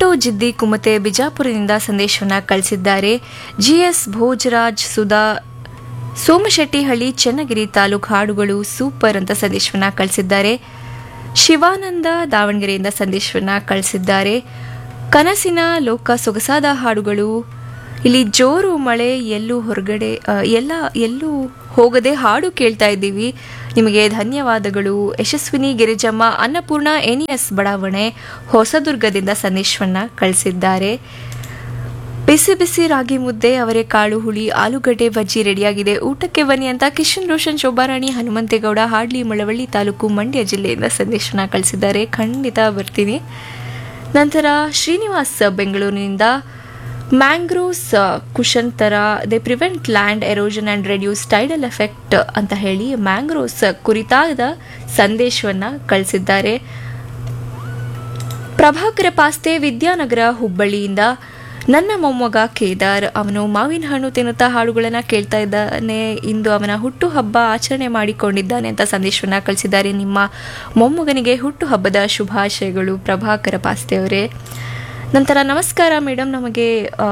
ಟಿಟ್ಟು ಜಿದ್ದಿ ಕುಮತೆ ಬಿಜಾಪುರದಿಂದ ಸಂದೇಶವನ್ನ ಕಳಿಸಿದ್ದಾರೆ ಜಿಎಸ್ ಭೋಜರಾಜ್ ಸುಧಾ ಸೋಮಶೆಟ್ಟಿಹಳ್ಳಿ ಚನ್ನಗಿರಿ ತಾಲೂಕು ಹಾಡುಗಳು ಸೂಪರ್ ಅಂತ ಸಂದೇಶವನ್ನ ಕಳಿಸಿದ್ದಾರೆ ಶಿವಾನಂದ ದಾವಣಗೆರೆಯಿಂದ ಸಂದೇಶವನ್ನ ಕಳಿಸಿದ್ದಾರೆ ಕನಸಿನ ಲೋಕ ಸೊಗಸಾದ ಹಾಡುಗಳು ಇಲ್ಲಿ ಜೋರು ಮಳೆ ಎಲ್ಲೂ ಹೊರಗಡೆ ಆ, ಎಲ್ಲ ಎಲ್ಲೂ ಹೋಗದೆ ಹಾಡು ಕೇಳ್ತಾ ಇದ್ದೀವಿ ನಿಮಗೆ ಧನ್ಯವಾದಗಳು ಯಶಸ್ವಿನಿ ಗಿರಿಜಮ್ಮ ಅನ್ನಪೂರ್ಣ ಎನ್ಎಸ್ ಬಡಾವಣೆ ಹೊಸದುರ್ಗದಿಂದ ಸಂದೇಶವನ್ನ ಕಳಿಸಿದ್ದಾರೆ ಬಿಸಿ ಬಿಸಿ ರಾಗಿ ಮುದ್ದೆ ಅವರೇ ಕಾಳು ಹುಳಿ ಆಲೂಗಡ್ಡೆ ಬಜ್ಜಿ ರೆಡಿಯಾಗಿದೆ ಊಟಕ್ಕೆ ಬನ್ನಿ ಅಂತ ಕಿಶನ್ ರೋಷನ್ ಶೋಭಾರಾಣಿ ಹನುಮಂತೇಗೌಡ ಹಾಡ್ಲಿ ಮಳವಳ್ಳಿ ತಾಲೂಕು ಮಂಡ್ಯ ಜಿಲ್ಲೆಯಿಂದ ಸಂದೇಶನ ಕಳಿಸಿದ್ದಾರೆ ಖಂಡಿತ ಬರ್ತೀನಿ ನಂತರ ಶ್ರೀನಿವಾಸ್ ಬೆಂಗಳೂರಿನಿಂದ ಮ್ಯಾಂಗ್ರೋವ್ಸ್ ಕುಶನ್ ತರ they prevent land erosion and reduce tidal effect ಅಂತ ಹೇಳಿ ಮ್ಯಾಂಗ್ರೋವ್ಸ್ ಕುರಿತಾದ ಸಂದೇಶವನ್ನ ಕಳಿಸಿದ್ದಾರೆ ಪ್ರಭಾಕರ ಪಾಸ್ತೆ ವಿದ್ಯಾನಗರ ಹುಬ್ಬಳ್ಳಿಯಿಂದ ನನ್ನ ಮೊಮ್ಮಗ ಕೇದಾರ್ ಅವನು ಮಾವಿನ ಹಣ್ಣು ತಿನ್ನುತ್ತಾ ಹಾಡುಗಳನ್ನು ಕೇಳ್ತಾ ಇದ್ದಾನೆ ಇಂದು ಅವನ ಹುಟ್ಟು ಹಬ್ಬ ಆಚರಣೆ ಮಾಡಿಕೊಂಡಿದ್ದಾನೆ ಅಂತ ಸಂದೇಶವನ್ನ ಕಳಿಸಿದ್ದಾರೆ ನಿಮ್ಮ ಮೊಮ್ಮಗನಿಗೆ ಹುಟ್ಟು ಹಬ್ಬದ ಶುಭಾಶಯಗಳು ಪ್ರಭಾಕರ ಪಾಸ್ತೆ ಅವರೇ ನಂತರ ನಮಸ್ಕಾರ ಮೇಡಮ್ ನಮಗೆ ಆ,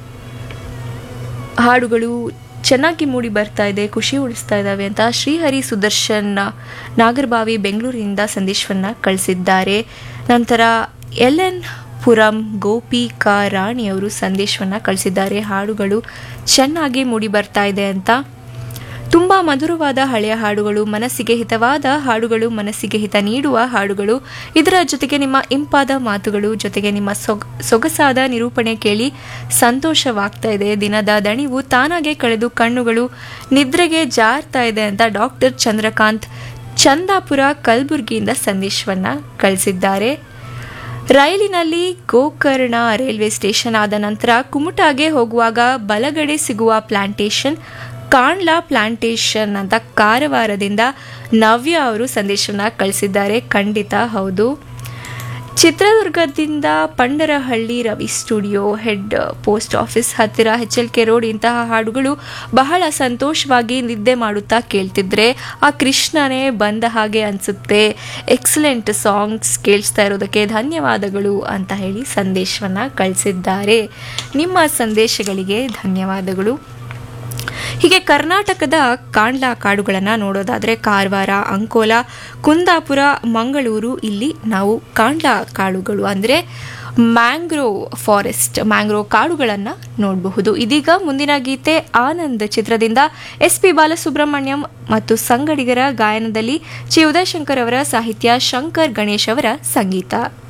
ಹಾಡುಗಳು ಚೆನ್ನಾಗಿ ಮೂಡಿ ಬರ್ತಾ ಇದೆ ಖುಷಿ ಉಳಿಸ್ತಾ ಇದ್ದಾವೆ ಅಂತ ಶ್ರೀಹರಿ ಸುದರ್ಶನ್ ನಾಗರಬಾವಿ ಬೆಂಗಳೂರಿನಿಂದ ಸಂದೇಶವನ್ನ ಕಳಿಸಿದ್ದಾರೆ ನಂತರ ಎಲ್ ಎನ್ ಪುರಂ ಗೋಪಿಕಾ ರಾಣಿ ಅವರು ಸಂದೇಶವನ್ನ ಕಳಿಸಿದ್ದಾರೆ ಹಾಡುಗಳು ಚೆನ್ನಾಗಿ ಮೂಡಿ ಬರ್ತಾ ಇದೆ ಅಂತ ತುಂಬಾ ಮಧುರವಾದ ಹಳೆಯ ಹಾಡುಗಳು ಮನಸ್ಸಿಗೆ ಹಿತವಾದ ಹಾಡುಗಳು ಮನಸ್ಸಿಗೆ ಹಿತ ನೀಡುವ ಹಾಡುಗಳು ಇದರ ಜೊತೆಗೆ ನಿಮ್ಮ ಇಂಪಾದ ಮಾತುಗಳು ಜೊತೆಗೆ ನಿಮ್ಮ ಸೊಗ್ ಸೊಗಸಾದ ನಿರೂಪಣೆ ಕೇಳಿ ಸಂತೋಷವಾಗ್ತಾ ಇದೆ ದಿನದ ದಣಿವು ತಾನಾಗೆ ಕಳೆದು ಕಣ್ಣುಗಳು ನಿದ್ರೆಗೆ ಜಾರ್ತಾ ಇದೆ ಅಂತ ಡಾಕ್ಟರ್ ಚಂದ್ರಕಾಂತ್ ಚಂದಾಪುರ ಕಲಬುರಗಿಯಿಂದ ಸಂದೇಶವನ್ನ ಕಳಿಸಿದ್ದಾರೆ ರೈಲಿನಲ್ಲಿ ಗೋಕರ್ಣ ರೈಲ್ವೆ ಸ್ಟೇಷನ್ ಆದ ನಂತರ ಕುಮಟಾಗೆ ಹೋಗುವಾಗ ಬಲಗಡೆ ಸಿಗುವ ಪ್ಲಾಂಟೇಶನ್ ಕಾಣ್ಲಾ ಪ್ಲಾಂಟೇಶನ್ ಅಂತ ಕಾರವಾರದಿಂದ ನವ್ಯ ಅವರು ಸಂದೇಶವನ್ನ ಕಳಿಸಿದ್ದಾರೆ ಖಂಡಿತ ಹೌದು ಚಿತ್ರದುರ್ಗದಿಂದ Pandarahalli Ravi studio head post office ಹತ್ತಿರ ಎಚ್ ಎಲ್ ಕೆ ರೋಡ್ ಇಂತಹ ಹಾಡುಗಳು ಬಹಳ ಸಂತೋಷವಾಗಿ ನಿದ್ದೆ ಮಾಡುತ್ತಾ ಕೇಳ್ತಿದ್ರೆ ಆ ಕೃಷ್ಣನೇ ಬಂದ ಹಾಗೆ ಅನಿಸುತ್ತೆ ಎಕ್ಸಲೆಂಟ್ ಸಾಂಗ್ಸ್ ಕೇಳಿಸ್ತಾ ಇರೋದಕ್ಕೆ ಧನ್ಯವಾದಗಳು ಅಂತ ಹೇಳಿ ಸಂದೇಶವನ್ನ ಕಳಿಸಿದ್ದಾರೆ ನಿಮ್ಮ ಸಂದೇಶಗಳಿಗೆ ಧನ್ಯವಾದಗಳು ಹೀಗೆ ಕರ್ನಾಟಕದ ಕಾಂಡ್ಲಾ ಕಾಡುಗಳನ್ನು ನೋಡೋದಾದರೆ ಕಾರವಾರ ಅಂಕೋಲ ಕುಂದಾಪುರ ಮಂಗಳೂರು ಇಲ್ಲಿ ನಾವು ಕಾಂಡ್ಲಾ ಕಾಡುಗಳು ಅಂದರೆ ಮ್ಯಾಂಗ್ರೋವ್ ಫಾರೆಸ್ಟ್ ಮ್ಯಾಂಗ್ರೋವ್ ಕಾಡುಗಳನ್ನು ನೋಡಬಹುದು ಇದೀಗ ಮುಂದಿನ ಗೀತೆ ಆನಂದ್ ಚಿತ್ರದಿಂದ ಎಸ್ ಪಿ ಬಾಲಸುಬ್ರಹ್ಮಣ್ಯಂ ಮತ್ತು ಸಂಗಡಿಗರ ಗಾಯನದಲ್ಲಿ ಚಿ ಉದಯಶಂಕರ್ ಅವರ ಸಾಹಿತ್ಯ ಶಂಕರ್ ಗಣೇಶ್ ಅವರ ಸಂಗೀತ